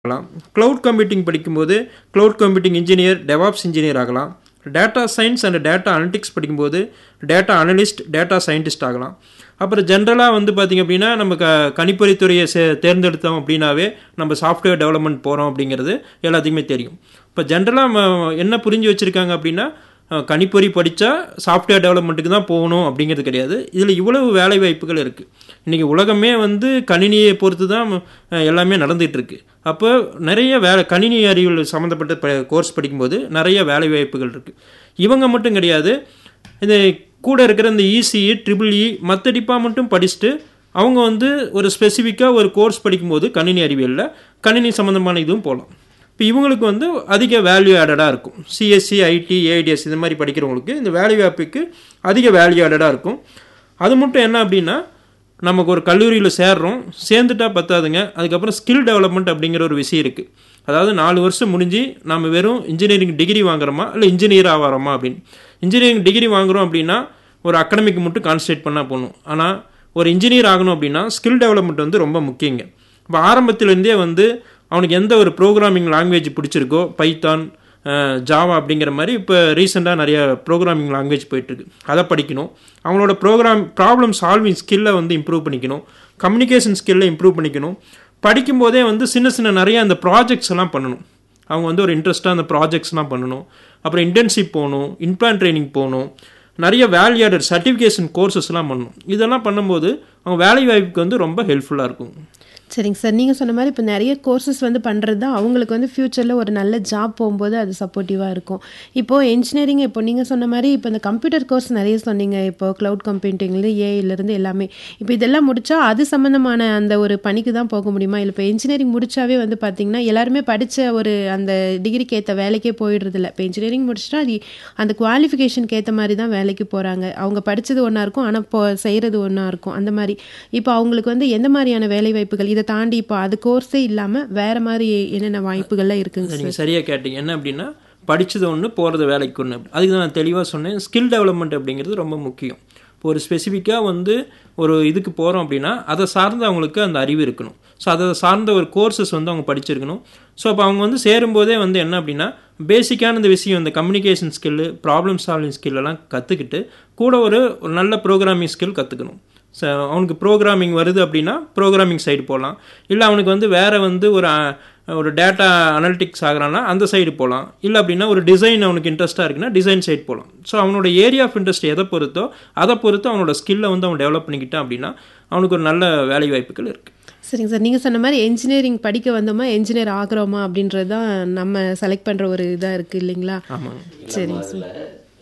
ஆகலாம் cloud computing படிக்கும்போது cloud computing engineer DevOps engineer ஆகலாம் data science and data analytics படிக்கும்போது டேட்டா அனலிஸ்ட் டேட்டா சயின்டிஸ்ட் ஆகலாம் அப்புறம் ஜென்ரலாக வந்து பார்த்திங்க அப்படின்னா நம்ம க கணிப்பொறித்துறையை சே தேர்ந்தெடுத்தோம் அப்படின்னாவே நம்ம சாஃப்ட்வேர் டெவலப்மெண்ட் போகிறோம் அப்படிங்கிறது எல்லாத்துக்குமே தெரியும் இப்போ ஜென்ரலாக என்ன புரிஞ்சு வச்சுருக்காங்க அப்படின்னா அஹ், கணிப்பொறி படித்தா சாஃப்ட்வேர் டெவலப்மெண்ட்டுக்கு தான் போகணும் அப்படிங்கிறது கிடையாது இதில் இவ்வளவு வேலை வாய்ப்புகள் இருக்குது இன்றைக்கி உலகமே வந்து கணினியை பொறுத்து தான் அஹ், எல்லாமே நடந்துகிட்டு இருக்கு அப்போ நிறைய வேலை கணினி அறிவியல் சம்மந்தப்பட்ட ப கோர்ஸ் படிக்கும்போது நிறைய வேலை வாய்ப்புகள் இருக்குது இவங்க மட்டும் கிடையாது இந்த கூட இருக்கிற இந்த இசிஇ ட்ரிபிள் இ மற்ற டிபார்ட்மெண்ட்டும் படிச்சுட்டு அவங்க வந்து ஒரு ஸ்பெசிஃபிக்காக ஒரு கோர்ஸ் படிக்கும்போது கணினி அறிவியலில் கணினி சம்மந்தமான இதுவும் போகலாம் இப்போ இவங்களுக்கு வந்து அதிக வேல்யூ ஆடடாக இருக்கும் சிஎஸ்சி ஐடி ஏஐடிஎஸ் இந்த மாதிரி படிக்கிறவங்களுக்கு இந்த வேல்யூ ஆப்புக்கு அதிக வேல்யூ ஆடடாக இருக்கும் அது மட்டும் என்ன அப்படின்னா நமக்கு ஒரு கல்லூரியில் சேர்றோம் சேர்ந்துட்டா பத்தாதுங்க அதுக்கப்புறம் ஸ்கில் டெவலப்மெண்ட் அப்படிங்கிற ஒரு விஷயம் இருக்குது அதாவது நாலு வருஷம் முடிஞ்சு நம்ம வெறும் இன்ஜினியரிங் டிகிரி வாங்குறோமா இல்லை இன்ஜினியர் ஆகிறோமா அப்படின்னு இன்ஜினியரிங் டிகிரி வாங்குறோம் அப்படின்னா ஒரு அகடமிக் மட்டும் கான்சன்ட்ரேட் பண்ணால் போகணும் ஆனால் ஒரு இன்ஜினியர் ஆகணும் அப்படின்னா ஸ்கில் டெவலப்மெண்ட் வந்து ரொம்ப முக்கியங்க இப்போ ஆரம்பத்திலேருந்தே வந்து அவனுக்கு எந்த ஒரு ப்ரோக்ராமிங் லாங்குவேஜ் பிடிச்சிருக்கோ பைத்தான் ஜாவா அப்படிங்கிற மாதிரி இப்போ ரீசெண்டாக நிறைய ப்ரோக்ராமிங் லாங்குவேஜ் போயிட்டுருக்கு அதை படிக்கணும் அவங்களோட ப்ரோக்ராம் ப்ராப்ளம் சால்விங் ஸ்கில்லை வந்து இம்ப்ரூவ் பண்ணிக்கணும் கம்யூனிகேஷன் ஸ்கில்லை இம்ப்ரூவ் பண்ணிக்கணும் படிக்கும்போதே வந்து சின்ன சின்ன நிறைய அந்த ப்ராஜெக்ட்ஸ் எல்லாம் பண்ணணும் அவங்க வந்து ஒரு இன்ட்ரெஸ்ட்டாக அந்த ப்ராஜெக்ட்ஸ்லாம் பண்ணணும் அப்புறம் இன்டர்ன்ஷிப் போகணும் இன்பிளான் ட்ரைனிங் போகணும் நிறைய வேல்யூ ஆடட் சர்டிஃபிகேஷன் கோர்சஸ்லாம் பண்ணணும் இதெல்லாம் பண்ணும்போது அவங்க வேலை வாய்ப்புக்கு வந்து ரொம்ப ஹெல்ப்ஃபுல்லாக இருக்கும் சரிங்க சார் நீங்கள் சொன்ன மாதிரி இப்போ நிறைய கோர்சஸ் வந்து பண்ணுறது தான் அவங்களுக்கு வந்து ஃப்யூச்சரில் ஒரு நல்ல ஜாப் போகும்போது அது சப்போர்ட்டிவாக இருக்கும் இப்போது இன்ஜினியரிங் இப்போ நீங்கள் சொன்ன மாதிரி இப்போ இந்த கம்ப்யூட்டர் கோர்ஸ் நிறைய சொன்னீங்க இப்போ க்ளவுட் கம்ப்யூட்டிங்லேருந்து ஏஐலேருந்து எல்லாமே இப்போ இதெல்லாம் முடிச்சா அது சம்மந்தமான அந்த ஒரு பணிக்கு தான் போக முடியுமா இல்லை இப்போ இன்ஜினியரிங் முடிச்சாவே வந்து பார்த்தீங்கன்னா எல்லாருமே படித்த ஒரு அந்த டிகிரிக்கு ஏற்ற வேலைக்கே போயிடுறதில்ல இப்போ இன்ஜினியரிங் முடிச்சுட்டா அது அந்த குவாலிஃபிகேஷனுக்கு ஏற்ற மாதிரி தான் வேலைக்கு போகிறாங்க அவங்க படித்தது ஒன்றா இருக்கும் ஆனால் இப்போ செய்கிறது ஒன்றா இருக்கும் அந்த மாதிரி இப்போ அவங்களுக்கு வந்து எந்த மாதிரியான வேலை வாய்ப்புகள் இதை தாண்டி இப்போ அது கோர்ஸே இல்லாமல் வேற மாதிரி என்னென்ன வாய்ப்புகள்லாம் இருக்குங்க சார் நீங்கள் சரியாக கேட்டீங்க என்ன அப்படின்னா படித்தது ஒன்று போகிறது வேலைக்கு ஒன்று அதுக்கு தான் நான் தெளிவாக சொன்னேன் ஸ்கில் டெவலப்மெண்ட் அப்படிங்கிறது ரொம்ப முக்கியம் இப்போ ஒரு ஸ்பெசிஃபிக்காக வந்து ஒரு இதுக்கு போகிறோம் அப்படின்னா அதை சார்ந்து அவங்களுக்கு அந்த அறிவு இருக்கணும் ஸோ அதை சார்ந்த ஒரு கோர்சஸ் வந்து அவங்க படிச்சிருக்கணும் ஸோ அப்போ அவங்க வந்து சேரும்போதே வந்து என்ன அப்படின்னா பேசிக்கான இந்த விஷயம் இந்த கம்யூனிகேஷன் ஸ்கில்லு ப்ராப்ளம் சால்விங் ஸ்கில்லெல்லாம் கற்றுக்கிட்டு கூட ஒரு ஒரு நல்ல ப்ரோக்ராமிங் ஸ்கில் கற்றுக்கணும் ஸோ அவனுக்கு ப்ரோக்ராமிங் வருது அப்படின்னா ப்ரோக்ராமிங் சைடு போகலாம் இல்லை அவனுக்கு வந்து வேறு வந்து ஒரு அஹ், ஒரு டேட்டா அனலிட்டிக்ஸ் ஆகிறான்னா அந்த சைடு போகலாம் இல்லை அப்படின்னா ஒரு டிசைன் அவனுக்கு இன்ட்ரெஸ்ட்டாக இருக்குன்னா டிசைன் சைடு போகலாம் ஸோ அவனோட ஏரியா ஆஃப் இன்ட்ரெஸ்ட் எதை பொறுத்தோ அதை பொறுத்து அவனோட ஸ்கில்லை வந்து அவன் டெவலப் பண்ணிக்கிட்டான் அப்படின்னா அவனுக்கு ஒரு நல்ல வேலை வாய்ப்புகள் இருக்குது சரிங்க சார் நீங்கள் சொன்ன மாதிரி என்ஜினியரிங் படிக்க வந்தோமா என்ஜினியர் ஆகுறோமா அப்படின்றது தான் நம்ம செலக்ட் பண்ணுற ஒரு இதாக இருக்குது இல்லைங்களா ஆமாங்க சரிங்க சார்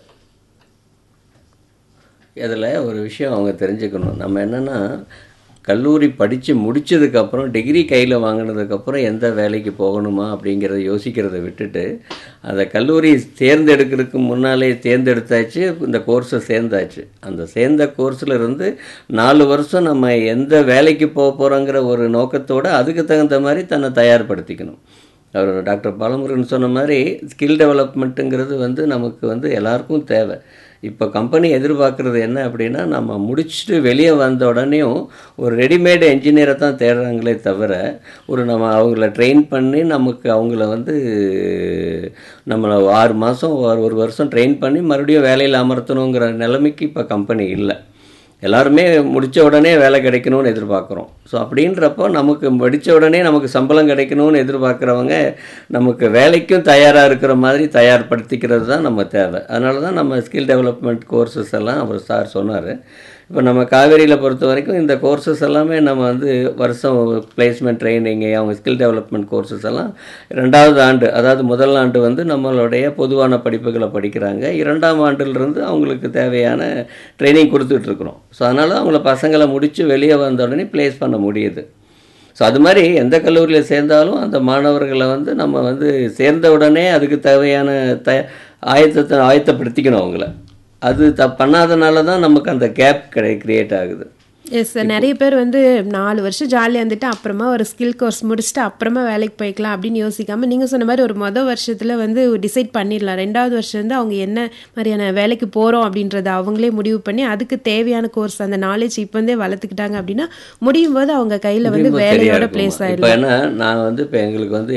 அதில் ஒரு விஷயம் அவங்க தெரிஞ்சுக்கணும் நம்ம என்னென்னா கல்லூரி படித்து முடித்ததுக்கப்புறம் டிகிரி கையில் வாங்கினதுக்கப்புறம் எந்த வேலைக்கு போகணுமா அப்படிங்கிறத யோசிக்கிறத விட்டுட்டு அந்த கல்லூரி தேர்ந்தெடுக்கிறதுக்கு முன்னாலே தேர்ந்தெடுத்தாச்சு இந்த கோர்ஸை சேர்ந்தாச்சு அந்த சேர்ந்த கோர்ஸில் இருந்து நாலு வருஷம் நம்ம எந்த வேலைக்கு போக போகிறோங்கிற ஒரு நோக்கத்தோடு அதுக்கு தகுந்த மாதிரி தன்னை தயார்படுத்திக்கணும் அவர் டாக்டர் பாலமுருகன் சொன்ன மாதிரி ஸ்கில் டெவலப்மெண்ட்டுங்கிறது வந்து நமக்கு வந்து எல்லாருக்கும் தேவை இப்போ கம்பெனி எதிர்பார்க்குறது என்ன அப்படின்னா நம்ம முடிச்சுட்டு வெளியே வந்த உடனேயும் ஒரு ரெடிமேடு என்ஜினியரை தான் தேடுறாங்களே தவிர ஒரு நம்ம அவங்கள ட்ரெயின் பண்ணி நமக்கு அவங்கள வந்து நம்மளை ஆறு மாதம் ஒரு வருஷம் ட்ரெயின் பண்ணி மறுபடியும் வேலையில் அமர்த்தணுங்கிற நிலைமைக்கு இப்போ கம்பெனி இல்லை எல்லாருமே முடித்த உடனே வேலை கிடைக்கணும்னு எதிர்பார்க்குறோம் ஸோ அப்படின்றப்போ நமக்கு படித்த உடனே நமக்கு சம்பளம் கிடைக்கணும்னு எதிர்பார்க்குறவங்க நமக்கு வேலைக்கும் தயாராக இருக்கிற மாதிரி தயார்படுத்திக்கிறது தான் நம்ம தேவை அதனால தான் நம்ம ஸ்கில் டெவலப்மெண்ட் கோர்சஸ் எல்லாம் அவர் சார் சொன்னார் இப்போ நம்ம காவேரியில் பொறுத்த வரைக்கும் இந்த கோர்சஸ் எல்லாமே நம்ம வந்து வருஷம் பிளேஸ்மெண்ட் ட்ரைனிங்கு அவங்க ஸ்கில் டெவலப்மெண்ட் கோர்சஸ் எல்லாம் ரெண்டாவது ஆண்டு அதாவது முதல் ஆண்டு வந்து நம்மளுடைய பொதுவான படிப்புகளை படிக்கிறாங்க இரண்டாம் ஆண்டிலிருந்து அவங்களுக்கு தேவையான ட்ரைனிங் கொடுத்துட்ருக்குறோம் ஸோ அதனால் அவங்கள பசங்களை முடித்து வெளியே வந்த உடனே ப்ளேஸ் பண்ண முடியுது ஸோ அது மாதிரி எந்த கல்லூரியில் சேர்ந்தாலும் அந்த மாணவர்களை வந்து நம்ம வந்து சேர்ந்த உடனே அதுக்கு தேவையான த ஆயத்தத்தை ஆயத்தப்படுத்திக்கணும் அவங்கள அது த பண்ணாதனால தான் நமக்கு அந்த கேப் கிடை கிரியேட் ஆகுது எஸ் சார் நிறைய பேர் வந்து நாலு வருஷம் ஜாலியாக இருந்துட்டு அப்புறமா ஒரு ஸ்கில் கோர்ஸ் முடிச்சுட்டு அப்புறமா வேலைக்கு போய்க்கலாம் அப்படின்னு யோசிக்காம நீங்கள் சொன்ன மாதிரி ஒரு மொதல் வருஷத்தில் வந்து டிசைட் பண்ணிடலாம் ரெண்டாவது வருஷம் வந்து அவங்க என்ன மாதிரியான வேலைக்கு போகிறோம் அப்படின்றத அவங்களே முடிவு பண்ணி அதுக்கு தேவையான கோர்ஸ் அந்த நாலேஜ் இப்போ இருந்தே வளர்த்துக்கிட்டாங்க அப்படின்னா முடியும் போது அவங்க கையில் வந்து ரொம்ப சரியா வேலையோட இருக்கும். பிளேஸ் இப்போ ஆயிடலாம் என்ன நான் வந்து இப்போ எங்களுக்கு வந்து